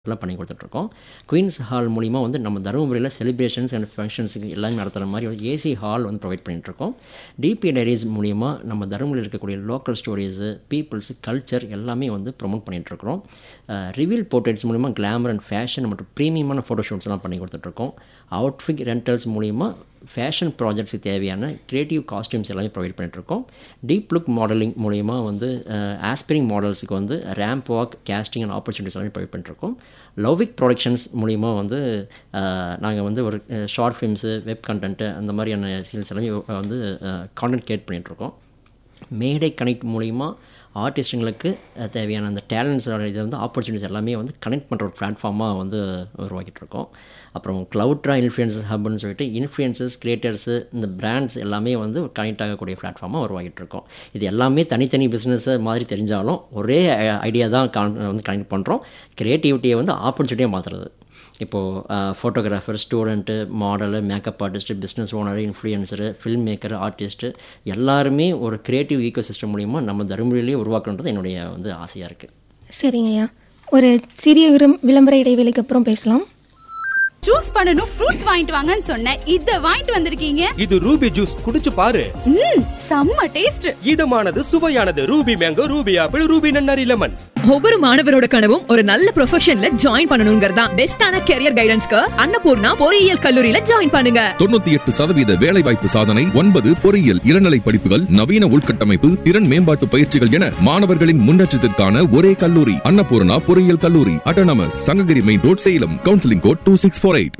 எல்லாம் பண்ணி கொடுத்துட்ருக்கோம் குயின்ஸ் ஹால் மூலிமா வந்து நம்ம தருமபுரியில் செலிப்ரேஷன்ஸ் அண்ட் ஃபங்க்ஷன்ஸுக்கு எல்லாமே நடத்துகிற மாதிரி ஒரு ஏசி ஹால் வந்து ப்ரொவைட் பண்ணிகிட்ருக்கோம் டிபி டைரிஸ் மூலிமா நம்ம தருமபுரியில் இருக்கக்கூடிய லோக்கல் ஸ்டோரிஸு பீப்புள்ஸ் கல்ச்சர் எல்லாமே வந்து ப்ரொமோட் பண்ணிகிட்ருக்கிறோம் ரிவீல் போர்ட்ரேட்ஸ் மூலிமா கிளாமர் அண்ட் ஃபேஷன் மற்றும் ப்ரீமியமான ஃபோட்டோஷூட்ஸ்லாம் பண்ணி கொடுத்துட்ருக்கோம் அவுட்ஃபிட் ரெண்டல்ஸ் மூலிமா ஃபேஷன் ப்ராஜெக்ட்ஸுக்கு தேவையான க்ரியேட்டிவ் காஸ்டியூம்ஸ் எல்லாமே ப்ரொவைட் பண்ணிட்டுருக்கோம் டீப் லுக் மாடலிங் மூலிமா வந்து ஆஸ்பிரிங் மாடல்ஸுக்கு வந்து ramp walk casting and opportunities எல்லாமே ப்ரொவைட் பண்ணிட்டுருக்கோம் லவ்விக் ப்ரொடக்ஷன்ஸ் மூலிமா வந்து நாங்கள் வந்து ஒரு ஷார்ட் ஃபிலிம்ஸு வெப் கண்டென்ட்டு அந்த மாதிரியான சீல்ஸ் எல்லாமே வந்து கான்டென்ட் கிரியேட் பண்ணிகிட்ருக்கோம் மேடை கனெக்ட் மூலிமா ஆர்டிஸ்ட்டுங்களுக்கு தேவையான அந்த டேலண்ட்ஸோட இதை வந்து ஆப்பர்ச்சுனிட்டிஸ் எல்லாமே வந்து கனெக்ட் பண்ணுற ஒரு பிளாட்ஃபார்மாக வந்து உருவாக்கிட்டு இருக்கோம் அப்புறம் க்ளவுட்ரா இன்ஃப்ளூயன்சஸ் ஹப்னு சொல்லிட்டு இன்ஃப்ளூயன்சஸ் கிரியேட்டர்ஸு இந்த பிராண்ட்ஸ் எல்லாமே வந்து கனெக்ட் ஆகக்கூடிய பிளாட்ஃபார்மாக உருவாக்கிட்டு இருக்கோம் இது எல்லாமே தனித்தனி பிஸ்னஸ் மாதிரி தெரிஞ்சாலும் ஒரே ஐடியா தான் கான் வந்து கனெக்ட் பண்ணுறோம் க்ரியேட்டிவிட்டியை வந்து ஆப்பர்ச்சுனிட்டியாக மாற்றுறது இப்போது photographer student model makeup artist business owner influencer film maker artist எல்லாருமே ஒரு க்ரியேட்டிவ் ஈக்கோ சிஸ்டம் மூலிமா நம்ம தருமபுரியிலேயே உருவாக்கணுன்றது என்னுடைய வந்து ஆசையாக இருக்குது சரிங்கய்யா ஒரு சிறிய விரும் விளம்பர இடைவேளைக்கு அப்புறம் பேசலாம் ஜூஸ் பண்ணனும் ஃப்ரூட்ஸ் வாங்கிட்டு வாங்கன்னு சொன்னேன் இத வாங்கிட்டு வந்திருக்கீங்க இது ரூபி ஜூஸ் குடிச்சு பாரு ம் செம்ம டேஸ்ட் இதமானது சுவையானது Ruby mango Ruby apple Ruby நன்னாரி லெமன் ஒவ்வொரு மாணவரோட கனவும் ஒரு நல்ல ப்ரொஃபஷன்ல ஜாயின் பண்ணணுங்கிறதா பெஸ்டான கெரியர் கைடன்ஸ்க்கு அன்னபூர்ணா பொறியியல் கல்லூரியில ஜாயின் பண்ணுங்க தொண்ணூத்தி எட்டு சதவீத வேலைவாய்ப்பு சாதனை ஒன்பது பொறியியல் இளநிலை படிப்புகள் நவீன உள்கட்டமைப்பு திறன் மேம்பாட்டு பயிற்சிகள் என மாணவர்களின் முன்னேற்றத்திற்கான ஒரே கல்லூரி அன்னபூர்ணா பொறியியல் கல்லூரி autonomous Sankagiri main road Salem counselling code two six four eight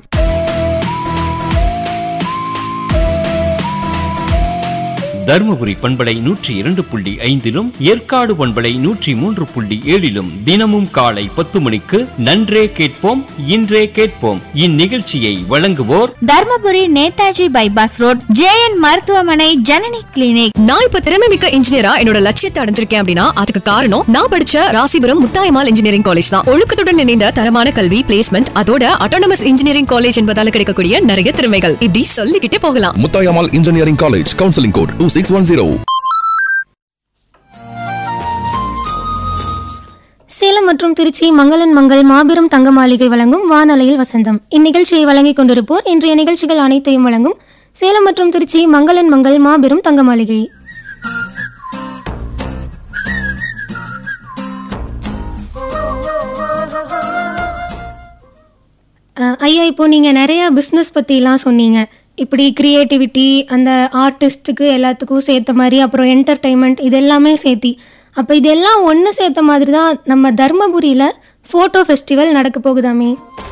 Dharmapuri பண்பலை நூற்றி இரண்டு புள்ளி ஐந்திலும் ஏற்காடு பண்பலை நூற்றி மூன்று புள்ளி ஏழிலும் தினமும் காலை பத்து மணிக்கு நன்றே கேட்போம் இன்றே கேட்போம் இந்நிகழ்ச்சியை வழங்குவோர் Dharmapuri Netaji bypass road J N மருத்துவமனை ஜனனி கிளினிக் நான் இப்ப திறமை மிக்க இன்ஜினியரா என்னோட லட்சியத்தை அடைஞ்சிருக்கேன் அப்படின்னா அதுக்கு காரணம் நான் படிச்ச ராசிபுரம் முத்தாயமால் இன்ஜினியரிங் காலேஜ் தான் ஒழுக்கத்துடன் இணைந்த தரமான கல்வி பிளேஸ்மெண்ட் அதோட அட்டானமஸ் இன்ஜினியரிங் காலேஜ் என்பதால கிடைக்கக்கூடிய நிறைய திறமைகள் இப்படி சொல்லிக்கிட்டே போகலாம் Muthayammal engineering college counselling code two six one zero Salem மற்றும் திருச்சி மங்களன் மங்கள் மாபெரும் தங்க மாளிகை வழங்கும் வானலையில் வசந்தம் இந்நிகழ்ச்சியை வழங்கிக் கொண்டிருப்போர் இன்றைய நிகழ்ச்சிகள் அனைத்தையும் வழங்கும் சேலம் மற்றும் திருச்சி மங்களன் மங்கள் மாபெரும் தங்க மாளிகை அஹ், ஐயா இப்போ நீங்கள் நிறைய பிஸ்னஸ் பற்றிலாம் சொன்னீங்க இப்படி கிரியேட்டிவிட்டி அந்த ஆர்டிஸ்ட்டுக்கு எல்லாத்துக்கும் சேர்த்த மாதிரி அப்புறம் என்டர்டைன்மெண்ட் இது எல்லாமே சேர்த்தி அப்போ இதெல்லாம் ஒன்று சேர்த்த மாதிரி தான் நம்ம தர்மபுரியில் ஃபோட்டோ ஃபெஸ்டிவல் நடக்க போகுதாமே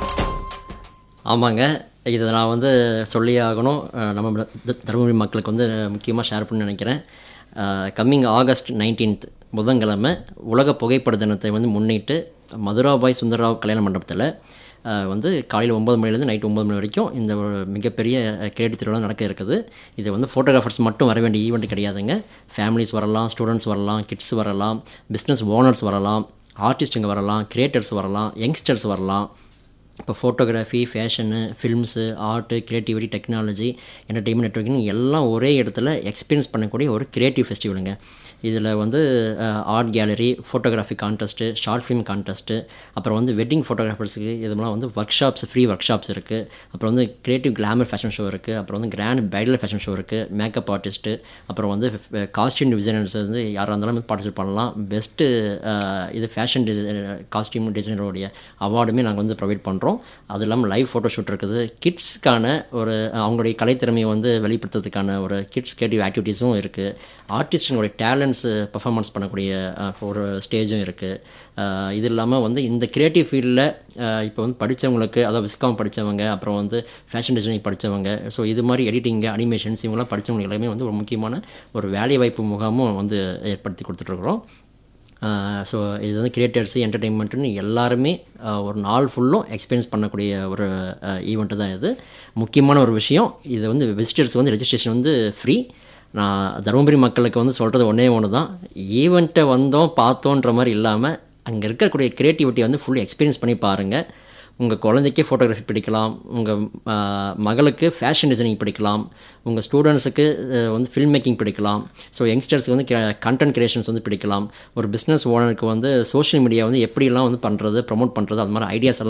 ஆமாங்க இதை நான் வந்து சொல்லி ஆகணும் அஹ் நம்ம த- தருமபுரி மக்களுக்கு வந்து முக்கியமாக ஷேர் பண்ண நினைக்கிறேன் கம்மிங் ஆகஸ்ட் நைன்டீன்த் புதன்கிழமை உலக புகைப்பட தினத்தை வந்து முன்னிட்டு மதுராபாய் சுந்தரராவ் கல்யாண மண்டபத்தில் அஹ், வந்து காலையில் ஒம்பது மணிலேருந்து நைட் ஒம்பது மணி வரைக்கும் இந்த ஒரு மிகப்பெரிய கிரியேட்டிவ் திருவிழா நடக்க இருக்குது இது வந்து ஃபோட்டோகிராஃபர்ஸ் மட்டும் வர வேண்டிய ஈவெண்ட் கிடையாதுங்க ஃபேமிலிஸ் வரலாம் ஸ்டூடெண்ட்ஸ் வரலாம் கிட்ஸ் வரலாம் பிஸ்னஸ் ஓனர்ஸ் வரலாம் ஆர்டிஸ்ட்டுங்க வரலாம் கிரியேட்டர்ஸ் வரலாம் யங்ஸ்டர்ஸ் வரலாம் இப்போ photography fashion films art creativity technology entertainment networking எல்லாம் ஒரே இடத்துல எக்ஸ்பீரியன்ஸ் பண்ணக்கூடிய ஒரு கிரியேட்டிவ் ஃபெஸ்டிவலுங்க இதில் வந்து art gallery photography contest short film contest அப்புறம் வந்து வெட்டிங் ஃபோட்டோகிராஃபர்ஸுக்கு இதெல்லாம் வந்து workshops free workshops இருக்குது அப்புறம் வந்து கிரியேட்டிவ் கிளாமர் ஃபேஷன் ஷோ இருக்குது அப்புறம் வந்து கிராண்ட் பிரைடல் ஃபேஷன் ஷோ இருக்குது மேக்கப் ஆர்டிஸ்ட்டு அப்புறம் வந்து காஸ்டியூம் டிசைனர்ஸ் வந்து யாராக இருந்தாலும் வந்து பார்ட்டிசிபேட் பண்ணலாம் பெஸ்ட்டு இது ஃபேஷன் டிசைன் காஸ்டியூம் டிசைனருடைய அவார்டுமே நாங்கள் வந்து ப்ரொவைட் பண்ணுறோம் அது இல்லாமல் லைவ் ஃபோட்டோ ஷூட் இருக்குது கிட்ஸ்க்கான ஒரு அவங்களுடைய கலைத்திறமையை வந்து வெளிப்படுத்துறதுக்கான ஒரு கிட்ஸ் கிரியேட்டிவ் ஆக்டிவிட்டீஸும் இருக்குது ஆர்டிஸ்டுங்களுடைய டேலண்ட்ஸ் பர்ஃபார்மன்ஸ் பண்ணக்கூடிய அஹ், ஒரு ஸ்டேஜும் இருக்குது இது இல்லாமல் வந்து இந்த கிரியேட்டிவ் ஃபீல்டில் இப்போ வந்து படித்தவங்களுக்கு அதாவது விஸ்காம் படித்தவங்க அப்புறம் வந்து ஃபேஷன் டிசைனிங் படித்தவங்க ஸோ இது மாதிரி எடிட்டிங்கு அனிமேஷன்ஸ் இவங்கெல்லாம் படித்தவங்களுக்கு எல்லாமே வந்து ஒரு முக்கியமான ஒரு வேலை வாய்ப்பு முகாமும் வந்து ஏற்படுத்தி கொடுத்துட்ருக்குறோம் ஸோ இது வந்து கிரியேட்டர்ஸு என்டர்டெயின்மெண்ட்டுன்னு எல்லாருமே ஆஹ் ஒரு நாள் ஃபுல்லும் எக்ஸ்பீரியன்ஸ் பண்ணக்கூடிய ஒரு ஈவெண்ட்டு தான் இது முக்கியமான ஒரு விஷயம் இது வந்து விசிட்டர்ஸ் வந்து ரெஜிஸ்ட்ரேஷன் வந்து ஃப்ரீ நான் தருமபுரி மக்களுக்கு வந்து சொல்கிறது ஒன்றே ஒன்று தான் ஈவெண்ட்டை வந்தோம் பார்த்தோன்ற மாதிரி இல்லாமல் அங்கே இருக்கக்கூடிய கிரியேட்டிவிட்டி வந்து ஃபுல் எக்ஸ்பீரியன்ஸ் பண்ணி பாருங்கள் உங்கள் குழந்தைக்கு ஃபோட்டோகிராஃபி பிடிக்கலாம் உங்கள் மகளுக்கு ஃபேஷன் டிசைனிங் பிடிக்கலாம் உங்கள் ஸ்டூடெண்ட்ஸுக்கு வந்து ஃபில்ம் மேக்கிங் பிடிக்கலாம் ஸோ யங்ஸ்டர்ஸ்க்கு வந்து கண்டென்ட் கிரியேஷன்ஸ் வந்து பிடிக்கலாம் ஒரு பிஸ்னஸ் ஓனருக்கு வந்து சோஷியல் மீடியா வந்து எப்படிலாம் வந்து பண்ணுறது ப்ரமோட் பண்ணுறது அது மாதிரி ஐடியாஸ் எல்லாம்